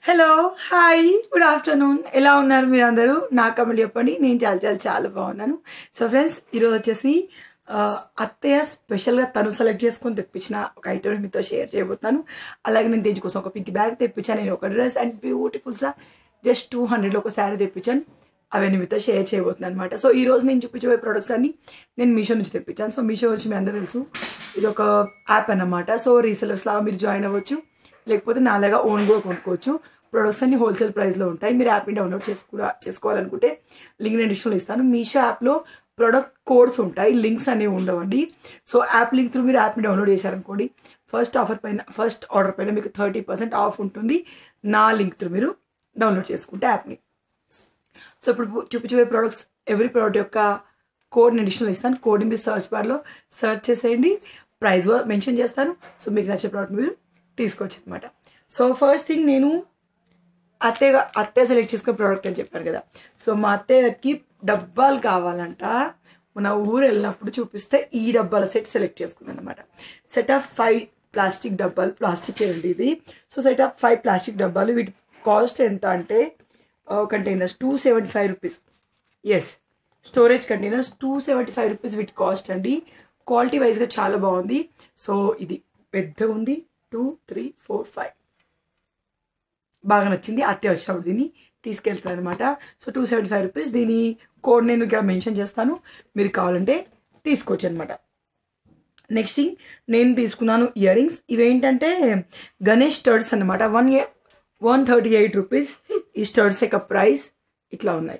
hello hi good afternoon ఎలా ఉన్నారు మీరు అందరూ నా కమెంట్ చెప్పండి నేను చాలా చాలా చాలా బాగున్నాను సో ఫ్రెండ్స్ ఈరోజు వచ్చేసి ఆ, అత్తయ్య స్పెషల్గా తను సెలెక్ట్ చేసుకొని తెప్పించిన ఒక ఐటమ్ మీతో షేర్ చేయబోతున్నాను అలాగే నేను తేజ్ కోసం ఒక పింక్ బ్యాగ్ తెప్పించాను నేను ఒక dress and beautiful sir just two హండ్రెడ్లో ఒక శారీ తెప్పించాను అవన్నీ మీతో షేర్ చేయబోతున్నాను అనమాట సో ఈ రోజు నేను చూపించబోయే ప్రొడక్ట్స్ అన్ని నేను మీషో నుంచి తెప్పించాను సో మీషో వచ్చి మీ అందరూ తెలుసు ఇది ఒక యాప్ అన్నమాట సో రీసెలర్స్ లాగా మీరు జాయిన్ అవ్వచ్చు లేకపోతే నాలాగా ఓన్ కూడా కొనుక్కోవచ్చు ప్రొడక్ట్స్ అన్ని హోల్సేల్ ప్రైస్లో ఉంటాయి మీరు యాప్ని డౌన్లోడ్ చేసుకో చేసుకోవాలనుకుంటే లింక్ నేను డిస్క్రిప్షన్లో ఇస్తాను మీషో యాప్లో ప్రొడక్ట్ కోడ్స్ ఉంటాయి లింక్స్ అనేవి ఉండవండి సో యాప్ లింక్ త్రూ మీరు యాప్ని డౌన్లోడ్ చేశారనుకోండి ఫస్ట్ ఆఫర్ పైన ఫస్ట్ ఆర్డర్ పైన మీకు థర్టీ పర్సెంట్ ఆఫ్ ఉంటుంది నా లింక్ త్రూ మీరు డౌన్లోడ్ చేసుకుంటే యాప్ని సో ఇప్పుడు చూపించబోయే ప్రోడక్ట్స్ ఎవ్రీ ప్రోడక్ట్ యొక్క కోడ్ నేను అడిషనల్ ఇస్తాను కోడ్ని మీరు సర్చ్ బార్లో సర్చ్ చేసేయండి ప్రైస్ మెన్షన్ చేస్తాను సో మీకు నచ్చే ప్రోడక్ట్ మీరు తీసుకోవచ్చు అనమాట సో ఫస్ట్ థింగ్ నేను అత్తయ్య అత్తయ్య సెలెక్ట్ చేసుకున్న ప్రోడక్ట్ అని చెప్పాను కదా సో మా అత్తయ్యకి డబ్బాలు కావాలంట మన ఊరు వెళ్ళినప్పుడు చూపిస్తే ఈ డబ్బాల సెట్ సెలెక్ట్ చేసుకున్నాను అనమాట సెట్ ఆఫ్ ఫైవ్ ప్లాస్టిక్ డబ్బాలు ప్లాస్టిక్ అండి ఇది so set of five plastic డబ్బాలు వీటి కాస్ట్ ఎంత అంటే containers two seventy five rupees yes storage containers two seventy five rupees వీటి కాస్ట్ అండి క్వాలిటీ వైజ్గా చాలా బాగుంది సో ఇది పెద్దగా ఉంది టూ త్రీ ఫోర్ ఫైవ్ బాగా నచ్చింది అత్తే వచ్చినప్పుడు దీన్ని తీసుకెళ్తాను అనమాట so two seventy five rupees దీని కోడ్ నేను ఇక్కడ మెన్షన్ చేస్తాను మీరు కావాలంటే తీసుకోవచ్చు అనమాట నెక్స్ట్ థింగ్ నేను తీసుకున్నాను ఇయర్ రింగ్స్ ఇవేంటంటే గణేష్ స్టర్డ్స్ అనమాట one one thirty eight rupees ఈ స్టర్డ్స్ యొక్క ప్రైస్ ఇట్లా ఉన్నాయి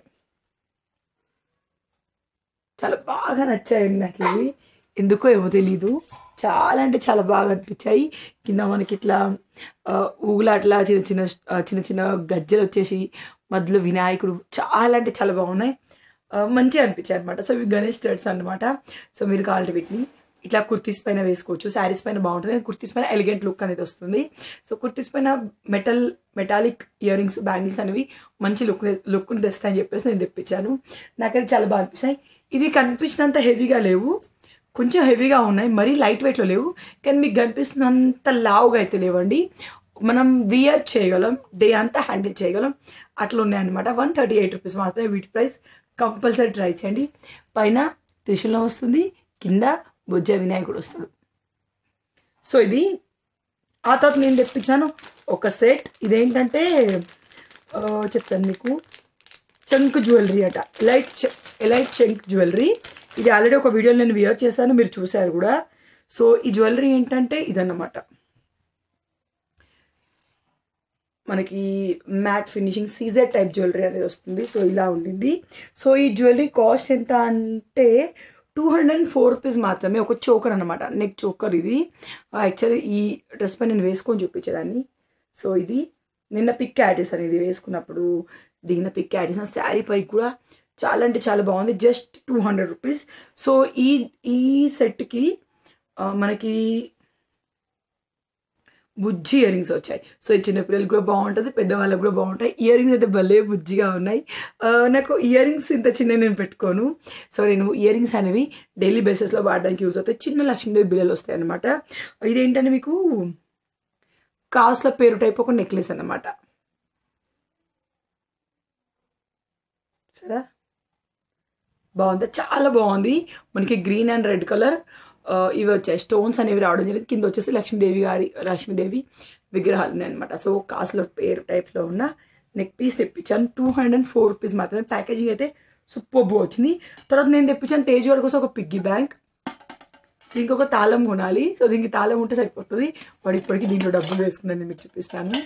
చాలా బాగా నచ్చాయండి నాకు ఇవి ఎందుకో ఏమో తెలీదు చాలా అంటే చాలా బాగా అనిపించాయి కింద మనకి ఇట్లా ఆ, ఊగులాట్లా చిన్న చిన్న ఆ, చిన్న చిన్న గజ్జలు వచ్చేసి మధ్యలో వినాయకుడు చాలా అంటే చాలా బాగున్నాయి ఆ, మంచిగా అనిపించాయి అనమాట సో ఇవి గణేష్ స్టర్ట్స్ అనమాట సో మీరు కావాలంటే వీటిని ఇట్లా కుర్తీస్ పైన వేసుకోవచ్చు శారీస్ పైన బాగుంటుంది కుర్తీస్ పైన ఎలిగెంట్ లుక్ అనేది వస్తుంది సో కుర్తీస్ పైన metal metallic ear rings bangles అనేవి మంచి లుక్ లుక్ని తెస్తాయని చెప్పేసి నేను తెప్పించాను నాకైతే చాలా బాగా అనిపించాయి ఇవి కనిపించినంత హెవీగా లేవు కొంచెం హెవీగా ఉన్నాయి మరీ లైట్ వెయిట్లో లేవు కానీ మీకు కనిపిస్తున్నంత లావుగా అయితే లేవండి మనం వియర్ చేయగలం డే అంతా హ్యాండిల్ చేయగలం అట్లా ఉన్నాయన్నమాట వన్ థర్టీ ఎయిట్ రూపీస్ మాత్రమే వీటి ప్రైస్ కంపల్సరీ ట్రై చేయండి పైన త్రిశూలం వస్తుంది కింద బుజ్జ వినాయకుడు వస్తాడు సో ఇది ఆ తర్వాత నేను తెప్పించాను ఒక సెట్ ఇదేంటంటే ఆ, చెప్తాను మీకు చంక్ జ్యువెలరీ అట ఎలైట్ చె- ఎలైట్ చంక్ జ్యువెలరీ ఇది ఆల్రెడీ ఒక వీడియోలో నేను వియర్ చేశాను మీరు చూశారు కూడా సో ఈ జ్యువెలరీ ఏంటంటే ఇదన్నమాట మనకి matte finishing Caesar type jewellery అనేది వస్తుంది సో ఇలా ఉండింది సో ఈ జ్యువెలరీ కాస్ట్ ఎంత అంటే two hundred and four rupees మాత్రమే ఒక చోకర్ అనమాట నెక్ చోకర్ ఇది యాక్చువల్లీ ఈ డ్రెస్ పై నేను వేసుకొని చూపించేదాన్ని సో ఇది నిన్న పిక్ యాడ్ చేశాను ఇది వేసుకున్నప్పుడు దిగిన పిక్ యాడ్ చేసిన శారీ పై కూడా చాలా అంటే చాలా బాగుంది just two hundred rupees so ఈ ఈ సెట్కి మనకి బుజ్జి ఇయర్ రింగ్స్ వచ్చాయి సో ఈ చిన్నపిల్లలకు కూడా బాగుంటుంది పెద్దవాళ్ళకి కూడా బాగుంటాయి ఇయర్ రింగ్స్ అయితే భలే బుజ్జిగా ఉన్నాయి ఆ, నాకు ఇయర్ రింగ్స్ ఇంత చిన్న నేను పెట్టుకోను సో నేను ఇయర్ రింగ్స్ అనేవి డైలీ బేసిస్లో వాడడానికి యూజ్ అవుతాయి చిన్న లక్ష్మీదేవి బిల్లలు వస్తాయి అనమాట ఇదేంటంటే మీకు కాస్ట్ల పేరు టైప్ ఒక నెక్లెస్ అన్నమాట సరే బాగుంది చాలా బాగుంది మనకి గ్రీన్ అండ్ రెడ్ కలర్ ఇవి వచ్చాయి స్టోన్స్ అనేవి రావడం జరిగింది కింద వచ్చేసి లక్ష్మీదేవి గారి లక్ష్మీదేవి విగ్రహాలు ఉన్నాయి అనమాట సో కాసుల పేరు టైప్లో ఉన్న నెక్ పీస్ తెప్పించాను two hundred and four rupees మాత్రమే ప్యాకేజింగ్ అయితే సూపర్ వచ్చింది తర్వాత నేను తెప్పించాను తేజ్ వాడి కోసం ఒక పిగ్గీ బ్యాంక్ దీనికి ఒక తాళం కొనాలి సో దీనికి తాళం ఉంటే సరిపోతుంది వాడు ఇప్పటికీ దీంట్లో డబ్బులు వేసుకున్నాను నేను మీకు చూపిస్తాను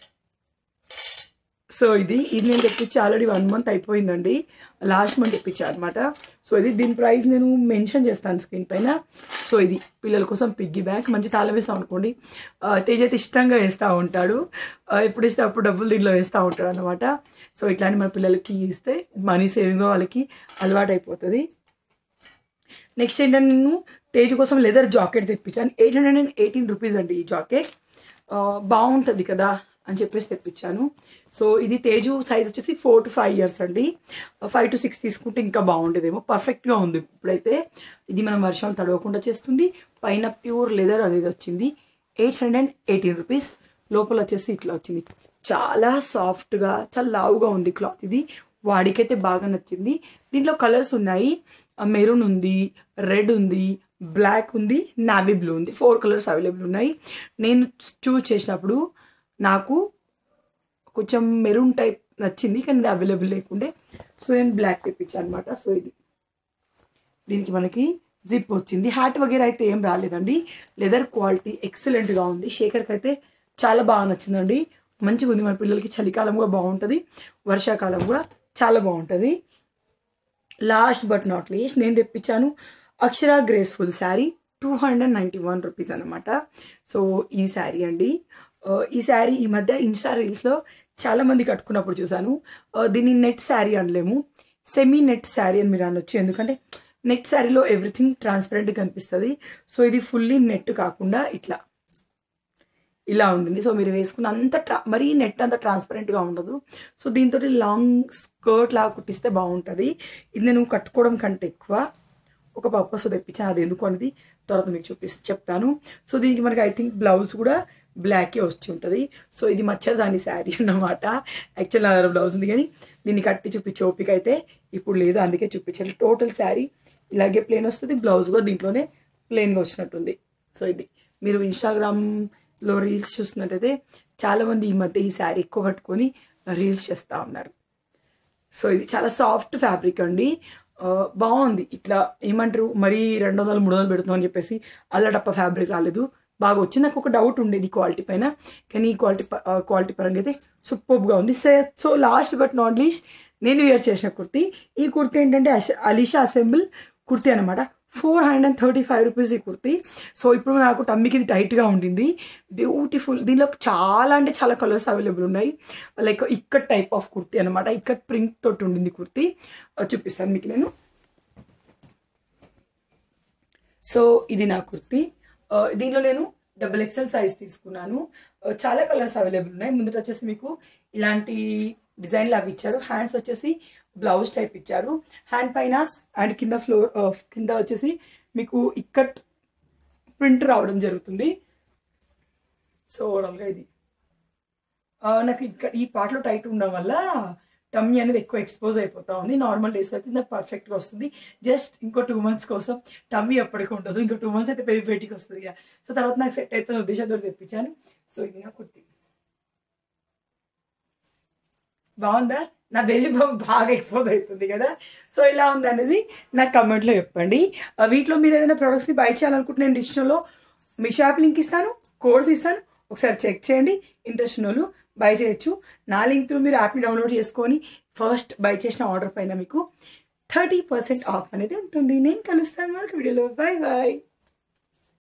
సో ఇది ఇది నేను తెప్పించి ఆల్రెడీ వన్ మంత్ అయిపోయిందండి లాస్ట్ మంత్ తెప్పించా అనమాట సో ఇది దీని ప్రైస్ నేను మెన్షన్ చేస్తాను స్క్రీన్ పైన సో ఇది పిల్లల కోసం పిగ్గీ బ్యాంక్ మంచి తాళం వేస్తాం అనుకోండి ఆ, తేజ్ అయితే ఇష్టంగా వేస్తూ ఉంటాడు ఆ, ఎప్పుడు ఇస్తే అప్పుడు డబ్బులు దీంట్లో వేస్తూ ఉంటాడు అనమాట సో ఇట్లాంటి మన పిల్లలకి ఇస్తే మనీ సేవింగ్ వాళ్ళకి అలవాటు అయిపోతుంది నెక్స్ట్ ఏంటంటే నేను తేజ్ కోసం లెదర్ జాకెట్ తెప్పించాను eight hundred and eighteen rupees అండి ఈ జాకెట్ ఆ, బాగుంటుంది కదా అని చెప్పేసి తెప్పించాను సో ఇది తేజు సైజ్ వచ్చేసి ఫోర్ టు ఫైవ్ ఇయర్స్ అండి ఫైవ్ టు సిక్స్ తీసుకుంటే ఇంకా బాగుండేదేమో పర్ఫెక్ట్గా ఉంది ఇప్పుడైతే ఇది మనం వర్షాలు తడవకుండా చేస్తుంది పైన ప్యూర్ లెదర్ అనేది వచ్చింది eight hundred and eighteen rupees లోపల వచ్చేసి ఇట్లా వచ్చింది చాలా సాఫ్ట్గా చాలా లావుగా ఉంది క్లాత్ ఇది వాడికైతే బాగా నచ్చింది దీంట్లో కలర్స్ ఉన్నాయి మెరూన్ ఉంది రెడ్ ఉంది బ్లాక్ ఉంది నావీ బ్లూ ఉంది ఫోర్ కలర్స్ అవైలబుల్ ఉన్నాయి నేను చూస్ చేసినప్పుడు నాకు కొంచెం మెరూన్ టైప్ నచ్చింది కానీ ఇది అవైలబుల్ లేకుండే సో నేను బ్లాక్ తెప్పించాను అనమాట సో ఇది దీనికి మనకి జిప్ వచ్చింది హ్యాట్ వగేరా అయితే ఏం రాలేదండి లెదర్ క్వాలిటీ ఎక్సలెంట్గా ఉంది శేఖర్కి అయితే చాలా బాగా నచ్చిందండి మంచిగా ఉంది మన పిల్లలకి చలికాలం కూడా బాగుంటుంది వర్షాకాలం కూడా చాలా బాగుంటుంది లాస్ట్ బట్ నాట్ లీస్ట్ నేను తెప్పించాను Akshara graceful sari two hundred ninety one rupees అనమాట సో ఈ శారీ అండి ఆ, ఈ శారీ ఈ మధ్య ఇన్స్టా రీల్స్లో చాలా మంది కట్టుకున్నప్పుడు చూశాను ఆ, దీన్ని నెట్ శారీ అనలేము సెమీ నెట్ శారీ అని మీరు అనొచ్చు ఎందుకంటే నెట్ శారీలో ఎవ్రీథింగ్ ట్రాన్స్పరెంట్గా కనిపిస్తుంది సో ఇది ఫుల్లీ నెట్ కాకుండా ఇట్లా ఇలా ఉంటుంది సో మీరు వేసుకున్న అంత ట్రా మరీ నెట్ అంత ట్రాన్స్పరెంట్గా ఉండదు సో దీంతో లాంగ్ స్కర్ట్ లాగా కుట్టిస్తే బాగుంటుంది ఇది నేను కట్టుకోవడం కంటే ఎక్కువ ఒక పర్పస్ తెప్పించాను అది ఎందుకు అనేది తర్వాత మీకు చూపిస్తే చెప్తాను సో దీనికి మనకి ఐ థింక్ బ్లౌజ్ కూడా బ్లాకే వచ్చి ఉంటుంది సో ఇది మచ్చదాని శారీ అన్నమాట యాక్చువల్ నా బ్లౌజ్ ఉంది కానీ దీన్ని కట్టి చూపించే ఓపిక అయితే ఇప్పుడు లేదు అందుకే చూపించాలి టోటల్ శారీ ఇలాగే ప్లేన్ వస్తుంది బ్లౌజ్ కూడా దీంట్లోనే ప్లెయిన్గా వచ్చినట్టుంది సో ఇది మీరు ఇన్స్టాగ్రామ్లో రీల్స్ చూస్తున్నట్టయితే చాలామంది ఈ మధ్య ఈ శారీ ఎక్కువ కట్టుకొని రీల్స్ చేస్తూ ఉన్నారు సో ఇది చాలా సాఫ్ట్ ఫ్యాబ్రిక్ అండి ఆ, బాగుంది ఇట్లా ఏమంటారు మరీ రెండు వందలు మూడు వందలు పెడుతున్నాం అని చెప్పేసి అల్లడప్ప ఫ్యాబ్రిక్ రాలేదు బాగా వచ్చింది నాకు ఒక డౌట్ ఉండేది క్వాలిటీ పైన కానీ ఈ క్వాలిటీ క్వాలిటీ పరంగా అయితే సూపర్గా ఉంది say so last but not least నేను వేర్ చేసిన కుర్తీ ఈ కుర్తీ ఏంటంటే అస- అలీషా అసెంబుల్ కుర్తీ అనమాట four hundred and thirty five rupees ఈ కుర్తీ సో ఇప్పుడు నాకు టమ్మికి ఇది టైట్గా ఉండింది బ్యూటిఫుల్ దీనిలో చాలా అంటే చాలా కలర్స్ అవైలబుల్ ఉన్నాయి like ikat type of kurti అనమాట ఇక్కట్ ప్రింట్ తోటి ఉండింది కుర్తీ ఆ, చూపిస్తాను మీకు నేను సో ఇది నా కుర్తీ ఆ, దీనిలో నేను డబుల్ ఎక్సెల్ సైజ్ తీసుకున్నాను ఆ, చాలా కలర్స్ అవైలబుల్ ఉన్నాయి ముందట వచ్చేసి మీకు ఇలాంటి డిజైన్ లాగా ఇచ్చారు హ్యాండ్స్ వచ్చేసి బ్లౌజ్ టైప్ ఇచ్చారు హ్యాండ్ పైన అండ్ కింద ఫ్లోర్ కింద వచ్చేసి మీకు ఇక్కట్ ప్రింట్ రావడం జరుగుతుంది సో ఓవరాల్గా ఇది ఆ, నాకు ఇక్కడ ఈ పాటలో టైట్ ఉండడం వల్ల టమ్మీ అనేది ఎక్కువ ఎక్స్పోజ్ అయిపోతా ఉంది నార్మల్ డేస్ అయితే నాకు పర్ఫెక్ట్గా వస్తుంది జస్ట్ ఇంకో టూ మంత్స్ కోసం టమ్మీ ఎప్పటికీ ఉండదు ఇంకో టూ మంత్స్ అయితే బేబీ బయటికి వస్తుంది ఇక సో తర్వాత నాకు సెట్ అవుతున్న ఉద్దేశంతో తెప్పించాను సో ఇది నా కుర్తి బాగుందా నా బేబీ బాగా ఎక్స్పోజ్ అవుతుంది కదా సో ఇలా ఉంది అనేది నాకు కమెంట్లో చెప్పండి ఆ, వీటిలో మీరు ఏదైనా ప్రొడక్ట్స్ని బై చేయాలనుకుంటే నేను డిస్క్రిప్షన్లో మీ షాప్ లింక్ ఇస్తాను కోడ్స్ ఇస్తాను ఒకసారి చెక్ చేయండి ఇంట్రెస్ట్ ఉన్న వాళ్ళు బై చేయొచ్చు నా లింక్ త్రూ మీరు యాప్ని డౌన్లోడ్ చేసుకొని ఫస్ట్ బై చేసిన ఆర్డర్ పైన మీకు థర్టీ పర్సెంట్ ఆఫ్ అనేది ఉంటుంది నేను కలుస్తాను మరొక వీడియోలో బాయ్ బాయ్